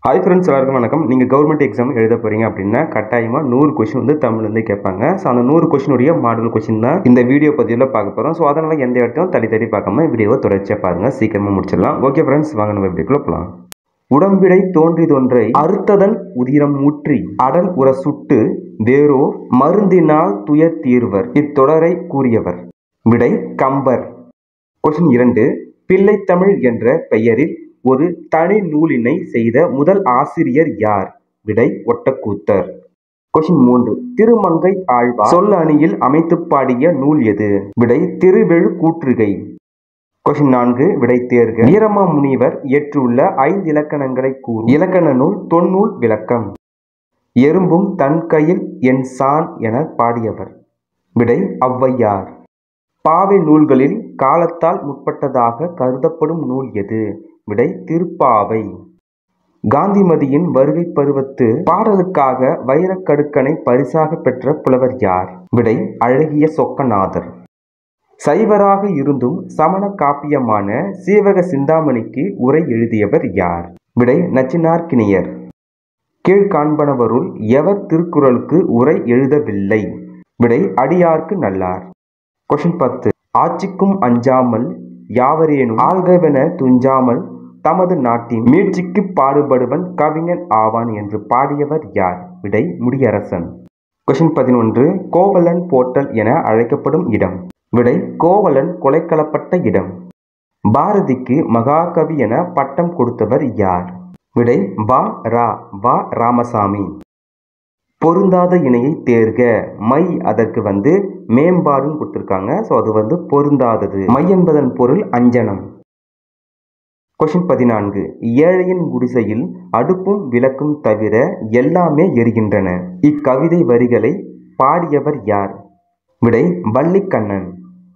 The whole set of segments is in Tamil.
ஹாய் ஃப்ரெண்ட்ஸ் எல்லாருக்கும் வணக்கம் நீங்கள் கவர்மெண்ட் எக்ஸாம் எழுத போகிறீங்க அப்படின்னா கட்டாயமாக நூறு கொஷின் வந்து தமிழ்லேருந்து கேட்பாங்க ஸோ அந்த நூறு கொஷினுடைய மாடல் கொஷின் தான் இந்த வீடியோ பதிவில் பார்க்க போகிறோம் ஸோ அதனால் எந்த இடத்தையும் தள்ளி தள்ளி பார்க்காம வீடியோவை தொடர்ச்சியாக பாருங்கள் சீக்கிரமாக முடிச்சிடலாம் ஓகே ஃப்ரெண்ட்ஸ் வாங்க நம்ம வீடியோக்குள்ள போகலாம் உடம்பிடை தோன்றிதொன்றை அறுத்ததன் உதிரம் ஊற்றி அடல் உர சுட்டு வேறோ மருந்தினால் துயர் தீர்வர் இத்தொடரை கூறியவர் விடை கம்பர் கொஸ்டின் இரண்டு பிள்ளைத்தமிழ் என்ற பெயரில் ஒரு தனி நூலினை செய்த முதல் ஆசிரியர் யார் விடை ஒட்டக்கூத்தர் கொஸ்டின் மூன்று திருமங்கை ஆழ்வார் சொல் அணியில் அமைத்து பாடிய நூல் எது விடை திருவெழு கூற்றுகை கொஸ்டின் நான்கு விடை தேர்க வீரமா முனிவர் இயற்றுள்ள ஐந்து இலக்கணங்களை கூறும் இலக்கண நூல் தொன்னூல் விளக்கம் எறும்பும் தன் கையில் என் சான் என பாடியவர் விடை ஔவையார் பாவை நூல்களில் காலத்தால் முற்பட்டதாக கருதப்படும் நூல் எது விடை திருப்பாவை காந்திமதியின் வருகை பருவத்து பாடலுக்காக வைரக்கடுக்கனை பரிசாக பெற்ற புலவர் யார் விடை அழகிய சொக்கநாதர் சைவராக இருந்தும் சமண காப்பியமான சீவக சிந்தாமணிக்கு உரை எழுதியவர் யார் விடை நச்சினார்க்கினியர் கீழ்காண்பனவருள் எவர் திருக்குறளுக்கு உரை எழுதவில்லை விடை அடியார்க்கு நல்லார் கொஷின் பத்து ஆட்சிக்கும் அஞ்சாமல் யாவரேனும் ஆள்கவென துஞ்சாமல் தமது நாட்டின் மீட்சிக்கு பாடுபடுவன் கவிஞன் ஆவான் என்று பாடியவர் யார் விடை முடியரசன் கொஷின் பதினொன்று கோவலன் போட்டல் என அழைக்கப்படும் இடம் விடை கோவலன் கொலைக்களப்பட்ட இடம் பாரதிக்கு மகாகவி என பட்டம் கொடுத்தவர் யார் விடை வா ரா வா ராமசாமி பொருந்தாத இணையை தேர்க மை அதற்கு வந்து மேம்பாடுன்னு கொடுத்துருக்காங்க ஸோ அது வந்து பொருந்தாதது மை என்பதன் பொருள் அஞ்சனம் கொஷின் பதினான்கு ஏழையின் குடிசையில் அடுப்பும் விளக்கும் தவிர எல்லாமே எரிகின்றன இக்கவிதை வரிகளை பாடியவர் யார் விடை வள்ளிக்கண்ணன்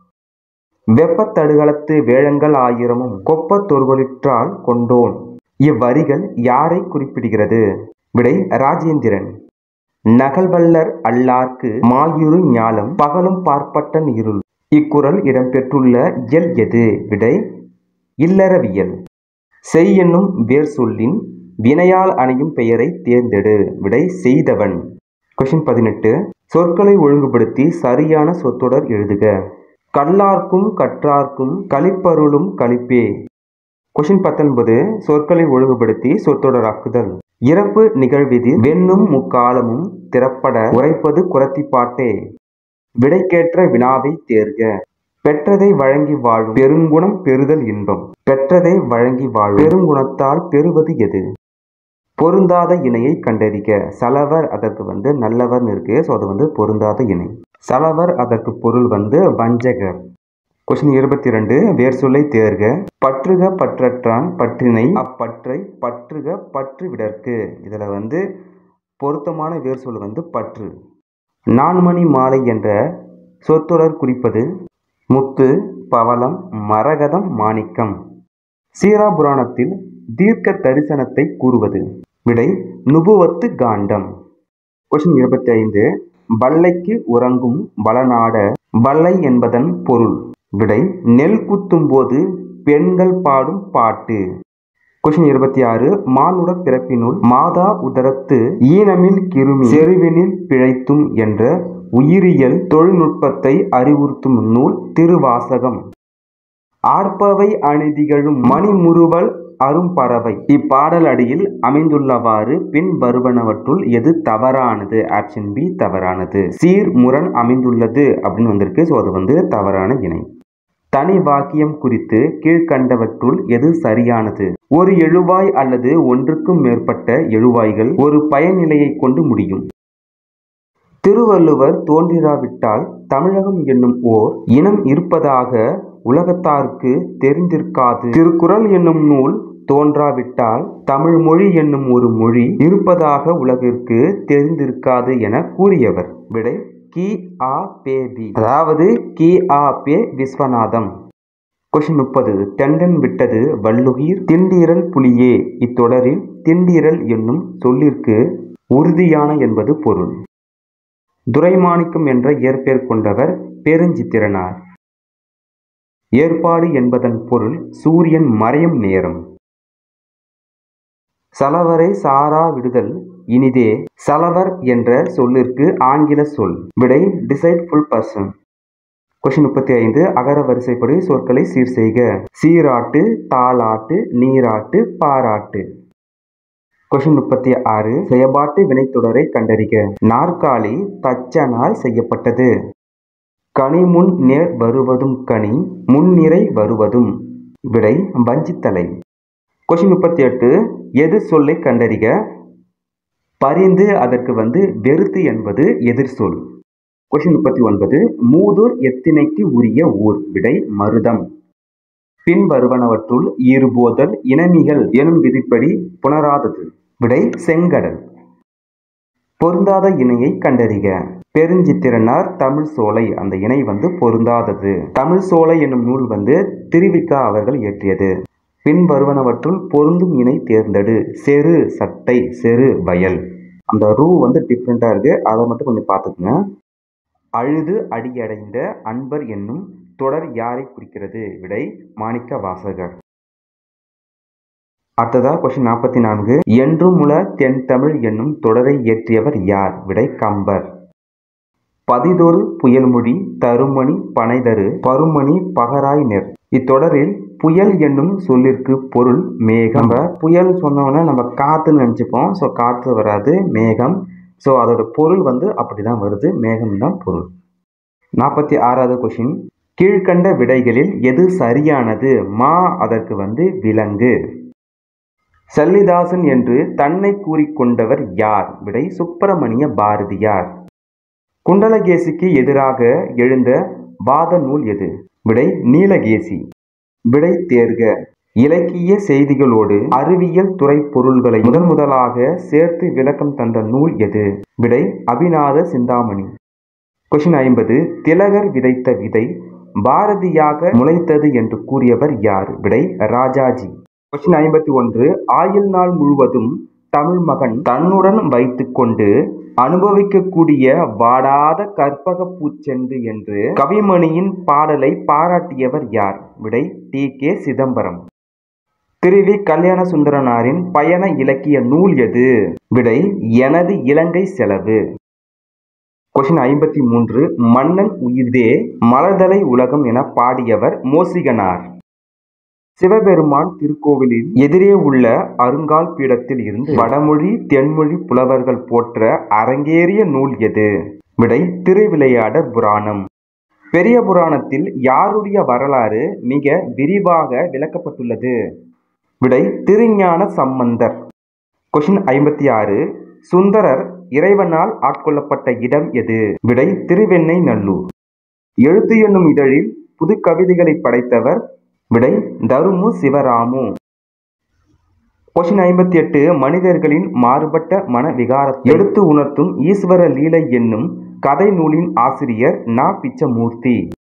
வெப்பத்தடுகளத்து வேழங்கள் ஆயிரமும் கொப்ப தொர்வலிற்றால் கொண்டோன் இவ்வரிகள் யாரை குறிப்பிடுகிறது விடை ராஜேந்திரன் நகல்வல்லர் அல்லார்க்கு மாயுரு ஞாலம் பகலும் பார்ப்பட்டன் இருள் இக்குறள் இடம்பெற்றுள்ள இயல் எது விடை இல்லறவியல் செய் என்னும் வேர் சொல்லின் வினையால் அணையும் பெயரை தேர்ந்தெடு விடை செய்தவன் கொஷின் பதினெட்டு சொற்களை ஒழுங்குபடுத்தி சரியான சொற்றொடர் எழுதுக கல்லார்க்கும் கற்றார்க்கும் களிப்பருளும் களிப்பே கொஷின் பத்தொன்பது சொற்களை ஒழுங்குபடுத்தி சொற்றொடராக்குதல் இறப்பு நிகழ்விதி வெண்ணும் முக்காலமும் திறப்பட உரைப்பது குரத்திப்பாட்டே விடைக்கேற்ற வினாவை தேர்க பெற்றதை வழங்கி வாழும் பெருங்குணம் பெறுதல் இன்பம் பெற்றதை வழங்கி வாழும் பெருங்குணத்தால் பெறுவது எது பொருந்தாத இணையை கண்டறிக சலவர் அதற்கு வந்து நல்லவர்னு இருக்கு ஸோ அது வந்து பொருந்தாத இணை சலவர் அதற்கு பொருள் வந்து வஞ்சகர் கொஸ்டின் இருபத்தி ரெண்டு வேர் சொல்லை தேர்க பற்றுக பற்றற்றான் பற்றினை அப்பற்றை பற்றுக பற்று விடற்கு இதில் வந்து பொருத்தமான வேர் சொல் வந்து பற்று நான்மணி மாலை என்ற சொற்றொடர் குறிப்பது முத்து பவளம் மரகதம் மாணிக்கம் சீரா புராணத்தில் தீர்க்க தரிசனத்தை கூறுவது விடை நுபுவத்து காண்டம் கொஸ்டின் இருபத்தி ஐந்து வல்லைக்கு உறங்கும் வளநாட வல்லை என்பதன் பொருள் விடை நெல் குத்தும் போது பெண்கள் பாடும் பாட்டு கொஸ்டின் இருபத்தி ஆறு மானுட பிறப்பினுள் மாதா உதரத்து ஈனமில் கிருமி செருவினில் பிழைத்தும் என்ற உயிரியல் தொழில்நுட்பத்தை அறிவுறுத்தும் நூல் திருவாசகம் ஆர்ப்பவை அணிதிகழும் மணிமுறுவல் அரும்பறவை இப்பாடல் அடியில் அமைந்துள்ளவாறு பின் வருவனவற்றுள் எது தவறானது ஆப்ஷன் பி தவறானது சீர் முரண் அமைந்துள்ளது அப்படின்னு வந்திருக்கு ஸோ அது வந்து தவறான இணை தனி வாக்கியம் குறித்து கீழ்கண்டவற்றுள் எது சரியானது ஒரு எழுவாய் அல்லது ஒன்றுக்கும் மேற்பட்ட எழுவாய்கள் ஒரு பயனிலையை கொண்டு முடியும் திருவள்ளுவர் தோன்றிராவிட்டால் தமிழகம் என்னும் ஓர் இனம் இருப்பதாக உலகத்தாருக்கு தெரிந்திருக்காது திருக்குறள் என்னும் நூல் தோன்றாவிட்டால் தமிழ் மொழி என்னும் ஒரு மொழி இருப்பதாக உலகிற்கு தெரிந்திருக்காது என கூறியவர் விடை கி ஆ பே பி அதாவது கி ஆ பே விஸ்வநாதம் கொஷின் முப்பது தெண்டன் விட்டது வள்ளுகீர் திண்டீரல் புலியே இத்தொடரில் திண்டீரல் என்னும் சொல்லிற்கு உறுதியான என்பது பொருள் துரைமாணிக்கம் என்ற இயற்பெயர் கொண்டவர் பெருஞ்சித்திரனார் ஏற்பாடு என்பதன் பொருள் சூரியன் மறையும் நேரம் சலவரை சாரா விடுதல் இனிதே சலவர் என்ற சொல்லிற்கு ஆங்கில சொல் விடை டிசைட்ஃபுல் பர்சன் கொஸ்டின் முப்பத்தி ஐந்து அகர வரிசைப்படி சொற்களை சீர் செய்க சீராட்டு தாளாட்டு நீராட்டு பாராட்டு கொஸ்டின் முப்பத்தி ஆறு செயபாட்டு வினைத்தொடரை கண்டறிக நாற்காலி தச்சனால் செய்யப்பட்டது கனி முன் நேர் வருவதும் கனி முன்னிறை வருவதும் விடை வஞ்சித்தலை கொஸ்டின் முப்பத்தி எட்டு எது சொல்லை கண்டறிக பரிந்து அதற்கு வந்து வெறுத்து என்பது எதிர் சொல் கொஸ்டின் முப்பத்தி ஒன்பது மூதூர் எத்தினைக்கு உரிய ஊர் விடை மருதம் பின் வருவனவற்றுள் ஈறுபோதல் இனமிகள் எனும் விதிப்படி புணராதது விடை செங்கடல் பொருந்தாத இணையை கண்டறிக பெருஞ்சித்திரனார் தமிழ் சோலை அந்த இணை வந்து பொருந்தாதது தமிழ் சோலை என்னும் நூல் வந்து திருவிக்கா அவர்கள் இயற்றியது பின் வருவனவற்றுள் பொருந்தும் இணை தேர்ந்தெடு செரு சட்டை செரு வயல் அந்த ரூ வந்து டிஃப்ரெண்ட்டாக இருக்கு அதை மட்டும் கொஞ்சம் பார்த்துக்குங்க அழுது அடியடைந்த அன்பர் என்னும் தொடர் யாரை குறிக்கிறது விடை மாணிக்க வாசகர் அடுத்ததா கொஸ்டின் நாற்பத்தி நான்கு என்றும் முல தென் தமிழ் என்னும் தொடரை இயற்றியவர் யார் விடை கம்பர் பதிதொரு புயல்மொழி தருமணி பனைதரு பருமணி பகராய் நெற் இத்தொடரில் புயல் என்னும் சொல்லிற்கு பொருள் மேகம் நம்ம புயல் சொன்னோன்னே நம்ம காற்றுன்னு நினச்சிப்போம் ஸோ காற்று வராது மேகம் ஸோ அதோட பொருள் வந்து அப்படி தான் வருது மேகம் தான் பொருள் நாற்பத்தி ஆறாவது கொஷின் கீழ்கண்ட விடைகளில் எது சரியானது மா அதற்கு வந்து விலங்கு சல்லிதாசன் என்று தன்னை கூறிக்கொண்டவர் யார் விடை சுப்பிரமணிய பாரதியார் குண்டலகேசிக்கு எதிராக எழுந்த வாத நூல் எது விடை நீலகேசி விடை தேர்க இலக்கிய செய்திகளோடு அறிவியல் துறை பொருள்களை முதன் முதலாக சேர்த்து விளக்கம் தந்த நூல் எது விடை அபிநாத சிந்தாமணி கொஷின் ஐம்பது திலகர் விதைத்த விதை பாரதியாக முளைத்தது என்று கூறியவர் யார் விடை ராஜாஜி கொஸ்டின் ஐம்பத்தி ஒன்று ஆயுள் நாள் முழுவதும் தமிழ் மகன் தன்னுடன் வைத்துக்கொண்டு அனுபவிக்கக்கூடிய வாடாத கற்பக பூச்செண்டு என்று கவிமணியின் பாடலை பாராட்டியவர் யார் விடை டி கே சிதம்பரம் திருவி கல்யாண சுந்தரனாரின் பயண இலக்கிய நூல் எது விடை எனது இலங்கை செலவு கொஸ்டின் ஐம்பத்தி மூன்று மன்னன் உயிர்தே மலர்தலை உலகம் என பாடியவர் மோசிகனார் சிவபெருமான் திருக்கோவிலில் எதிரே உள்ள அருங்கால் பீடத்தில் இருந்து வடமொழி தென்மொழி புலவர்கள் போற்ற அரங்கேறிய நூல் எது விடை திருவிளையாடற் புராணம் பெரிய புராணத்தில் யாருடைய வரலாறு மிக விரிவாக விளக்கப்பட்டுள்ளது விடை திருஞான சம்பந்தர் கொஷின் ஐம்பத்தி ஆறு சுந்தரர் இறைவனால் ஆட்கொள்ளப்பட்ட இடம் எது விடை திருவெண்ணை நல்லூர் எழுத்து என்னும் இதழில் புது கவிதைகளை படைத்தவர் விடை தருமு சிவராமு கொஷின் ஐம்பத்தி எட்டு மனிதர்களின் மாறுபட்ட மன விகாரத்தை எடுத்து உணர்த்தும் ஈஸ்வர லீலை என்னும் கதை நூலின் ஆசிரியர் நா பிச்சமூர்த்தி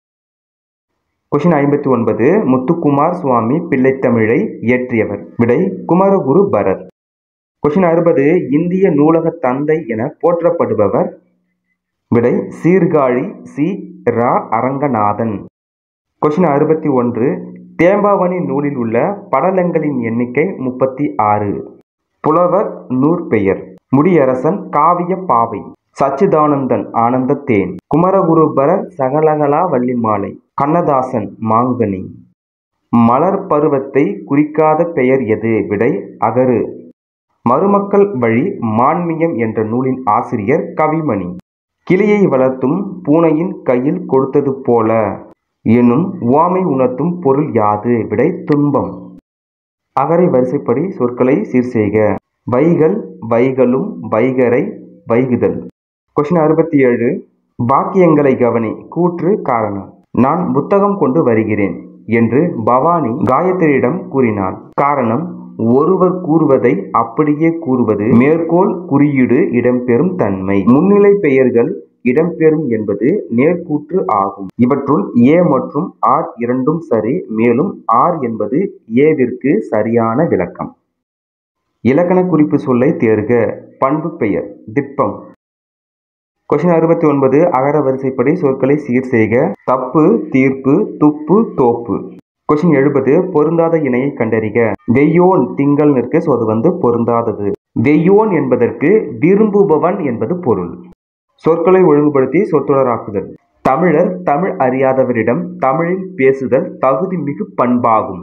கொஷின் ஐம்பத்தி ஒன்பது முத்துக்குமார் சுவாமி பிள்ளைத்தமிழை இயற்றியவர் விடை குமரகுரு பரர் கொஷின் அறுபது இந்திய நூலக தந்தை என போற்றப்படுபவர் விடை சீர்காழி சி ரா அரங்கநாதன் கொஷின் அறுபத்தி ஒன்று தேம்பாவணி நூலில் உள்ள படலங்களின் எண்ணிக்கை முப்பத்தி ஆறு புலவர் நூற்பெயர் முடியரசன் காவிய பாவை சச்சிதானந்தன் ஆனந்தத்தேன் குமரகுருபரர் சகலகலா வள்ளிமாலை கண்ணதாசன் மாங்கனி மலர் பருவத்தை குறிக்காத பெயர் எது விடை அகரு மருமக்கள் வழி மான்மியம் என்ற நூலின் ஆசிரியர் கவிமணி கிளியை வளர்த்தும் பூனையின் கையில் கொடுத்தது போல எனும் உவாமை உணர்த்தும் பொருள் யாது விடை துன்பம் அகரை வரிசைப்படி சொற்களை சீர் செய்க வைகள் வைகளும் வைகரை வைகுதல் கொஸ்டின் அறுபத்தி ஏழு வாக்கியங்களை கவனி கூற்று காரணம் நான் புத்தகம் கொண்டு வருகிறேன் என்று பவானி காயத்ரியிடம் கூறினாள் காரணம் ஒருவர் கூறுவதை அப்படியே கூறுவது மேற்கோள் குறியீடு இடம்பெறும் தன்மை முன்னிலை பெயர்கள் இடம்பெறும் என்பது நேர்கூற்று ஆகும் இவற்றுள் ஏ மற்றும் ஆர் இரண்டும் சரி மேலும் ஆர் என்பது ஏவிற்கு சரியான விளக்கம் இலக்கண குறிப்பு சொல்லை தேர்க பண்பு பெயர் திட்பம் கொஸ்டின் அறுபத்தி ஒன்பது அகர வரிசைப்படி சொற்களை சீர் செய்க தப்பு தீர்ப்பு துப்பு தோப்பு கொஸ்டின் எழுபது பொருந்தாத இணையை கண்டறிக வெய்யோன் திங்கள் இருக்கு ஸோ அது வந்து பொருந்தாதது வெய்யோன் என்பதற்கு விரும்புபவன் என்பது பொருள் சொற்களை ஒழுங்குபடுத்தி சொற்றொடராக்குதல் தமிழர் தமிழ் அறியாதவரிடம் தமிழில் பேசுதல் தகுதி மிகு பண்பாகும்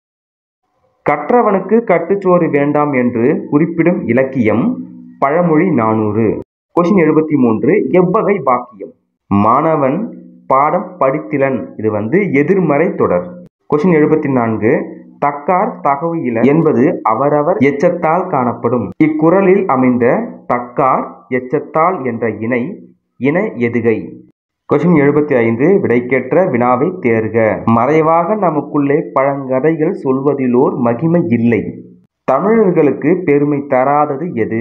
கற்றவனுக்கு கட்டுச்சோறு வேண்டாம் என்று குறிப்பிடும் இலக்கியம் பழமொழி நானூறு கொஷின் எழுபத்தி மூன்று எவ்வகை வாக்கியம் மாணவன் பாடம் படித்திலன் இது வந்து எதிர்மறை தொடர் கொஷின் எழுபத்தி நான்கு தக்கார் தகவு இல என்பது அவரவர் எச்சத்தால் காணப்படும் இக்குறளில் அமைந்த தக்கார் எச்சத்தால் என்ற இணை இன எதுகை கொஷின் எழுபத்தி ஐந்து விடைக்கேற்ற வினாவை தேர்க மறைவாக நமக்குள்ளே பழங்கதைகள் சொல்வதிலோர் மகிமை இல்லை தமிழர்களுக்கு பெருமை தராதது எது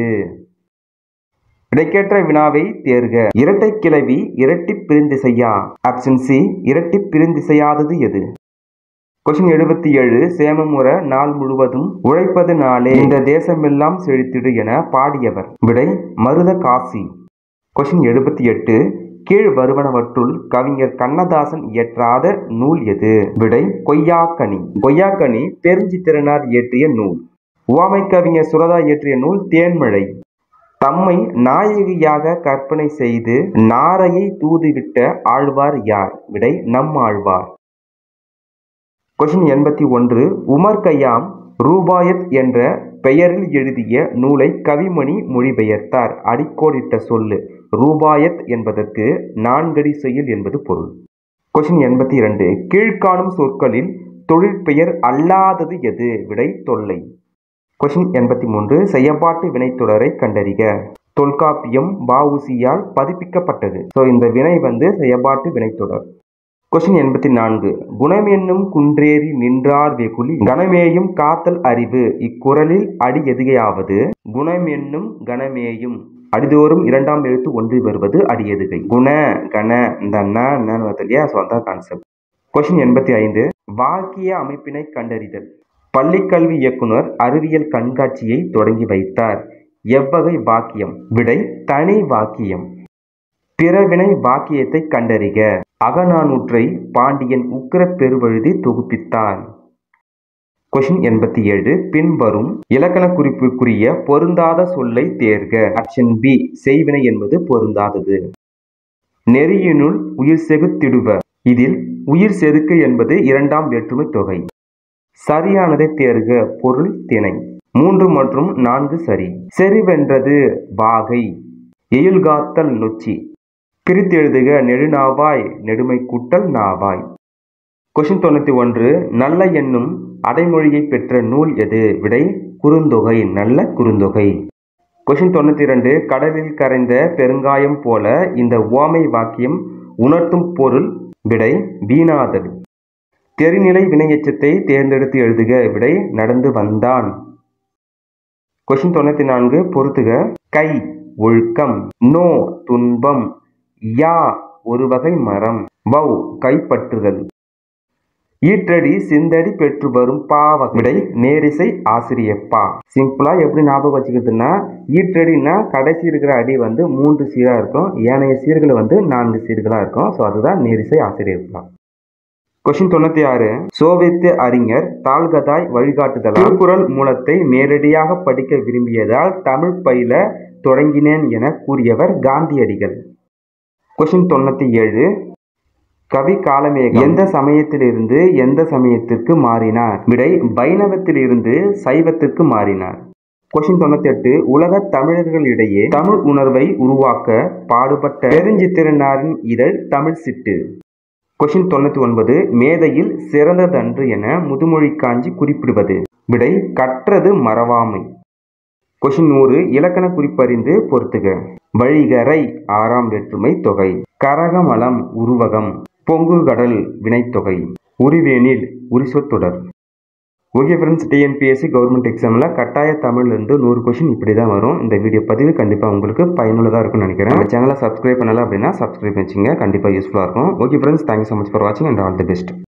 விடைக்கேற்ற வினாவை தேர்க இரட்டை கிளவி இரட்டி பிரிந்திசையா ஆப்ஷன் சி இரட்டி பிரிந்திசையாதது எது கொஷின் எழுபத்தி ஏழு சேமமுற நாள் முழுவதும் உழைப்பது நாளே இந்த தேசமெல்லாம் செழித்திடு என பாடியவர் விடை மருத காசி கொஷின் எழுபத்தி எட்டு கீழ் வருவனவற்றுள் கவிஞர் கண்ணதாசன் இயற்றாத நூல் எது விடை கொய்யாக்கனி கொய்யாக்கனி பெருஞ்சித்திரனார் இயற்றிய நூல் உவாமை கவிஞர் சுரதா இயற்றிய நூல் தேன்மழை தம்மை நாயகியாக கற்பனை செய்து நாரையை தூதுவிட்ட ஆழ்வார் யார் விடை நம் ஆழ்வார் கொஷின் எண்பத்தி ஒன்று உமர் கய்யாம் ரூபாயத் என்ற பெயரில் எழுதிய நூலை கவிமணி மொழிபெயர்த்தார் அடிக்கோடிட்ட சொல்லு ரூபாயத் என்பதற்கு நான்கடி செயல் என்பது பொருள் கொஷின் எண்பத்தி இரண்டு கீழ்காணும் சொற்களில் தொழிற்பெயர் அல்லாதது எது விடை தொல்லை கொஷின் எண்பத்தி மூன்று செய்யப்பாட்டு வினைத்தொடரை கண்டறிக தொல்காப்பியம் வஉசியால் பதிப்பிக்கப்பட்டது ஸோ இந்த வினை வந்து செய்யப்பாட்டு வினைத்தொடர் கொஷின் எண்பத்தி நான்கு குணம் என்னும் குன்றேறி நின்றார் வெகுளி கணமேயும் காத்தல் அறிவு இக்குறளில் அடி எதுகையாவது குணம் என்னும் கணமேயும் அடிதோறும் இரண்டாம் எழுத்து ஒன்றி வருவது அடியெதுகை குண கண இந்த ந நன்னு வருது இல்லையா ஸோ அதான் கான்செப்ட் கொஷின் எண்பத்தி ஐந்து வாக்கிய அமைப்பினை கண்டறிதல் பள்ளிக்கல்வி இயக்குனர் அறிவியல் கண்காட்சியை தொடங்கி வைத்தார் எவ்வகை வாக்கியம் விடை தனி வாக்கியம் பிறவினை வாக்கியத்தை கண்டறிக அகநானூற்றை பாண்டியன் உக்கிர பெருவழுதி தொகுப்பித்தார் கொஷின் எண்பத்தி ஏழு பின்வரும் இலக்கண குறிப்புக்குரிய பொருந்தாத சொல்லை தேர்க ஆப்ஷன் பி செய்வினை என்பது பொருந்தாதது நெறியினுள் உயிர் செகுத்திடுவ இதில் உயிர் செதுக்கு என்பது இரண்டாம் வேற்றுமை தொகை சரியானதை தேர்க பொருள் திணை மூன்று மற்றும் நான்கு சரி செறிவென்றது வாகை எயில்காத்தல் நொச்சி பிரித்தெழுதுக நெடுநாவாய் நெடுமை கூட்டல் நாவாய் கொஷின் தொண்ணூற்றி ஒன்று நல்ல என்னும் அடைமொழியை பெற்ற நூல் எது விடை குறுந்தொகை நல்ல குறுந்தொகை கொஷின் தொண்ணூற்றி இரண்டு கடலில் கரைந்த பெருங்காயம் போல இந்த உவமை வாக்கியம் உணர்த்தும் பொருள் விடை வீணாதல் தெரிநிலை வினையெச்சத்தை தேர்ந்தெடுத்து எழுதுக விடை நடந்து வந்தான் கொஷின் தொண்ணூற்றி நான்கு பொறுத்துக கை ஒழுக்கம் நோ துன்பம் யா ஒரு வகை மரம் வவ் கைப்பற்றுதல் ஈற்றடி சிந்தடி பெற்று வரும் பாவ விடை நேரிசை ஆசிரியப்பா சிம்பிளா எப்படி ஞாபகம் வச்சுக்கிறதுனா ஈற்றடினா கடைசி இருக்கிற அடி வந்து மூன்று சீரா இருக்கும் ஏனைய சீர்கள் வந்து நான்கு சீர்களா இருக்கும் ஸோ அதுதான் நேரிசை ஆசிரியப்பா கொஷின் தொண்ணூத்தி ஆறு சோவியத்து அறிஞர் தாழ்கதாய் வழிகாட்டுதலால் திருக்குறள் மூலத்தை நேரடியாக படிக்க விரும்பியதால் தமிழ் பயில தொடங்கினேன் என கூறியவர் காந்தியடிகள் கொஷின் தொண்ணூத்தி ஏழு கவி காலமேகம் எந்த சமயத்திலிருந்து எந்த சமயத்திற்கு மாறினார் விடை வைணவத்திலிருந்து சைவத்திற்கு மாறினார் கொஷின் தொண்ணூத்தி எட்டு உலக தமிழர்களிடையே தமிழ் உணர்வை உருவாக்க பாடுபட்ட பெருஞ்சித்திரனாரின் இதழ் தமிழ் சிட்டு கொஷின் தொண்ணூத்தி ஒன்பது மேதையில் சிறந்ததன்று என முதுமொழி காஞ்சி குறிப்பிடுவது விடை கற்றது மறவாமை கொஷின் நூறு இலக்கண குறிப்பறிந்து பொறுத்துக வழிகரை ஆறாம் வேற்றுமை தொகை கரகமலம் உருவகம் பொங்கு கடல் வினைத்தொகை உரிவேனில் உரிசொத்தொடர் ஓகே ஃப்ரெண்ட்ஸ் டிஎன்பிஎஸ்சி கவர்மெண்ட் எக்ஸாமில் கட்டாய தமிழ்லேருந்து நூறு கொஷின் இப்படி தான் வரும் இந்த வீடியோ பதிவு கண்டிப்பாக உங்களுக்கு பயனுள்ளதாக இருக்கும்னு நினைக்கிறேன் நம்ம சேனலை சப்ஸ்கிரைப் பண்ணல அப்படின்னா சப்ஸ்கிரைப் வச்சுங்க கண்டிப்பாக யூஸ்ஃபுல்லாக இருக்கும் okay friends thank you so much for வாட்சிங் அண்ட் ஆல் தி பெஸ்ட்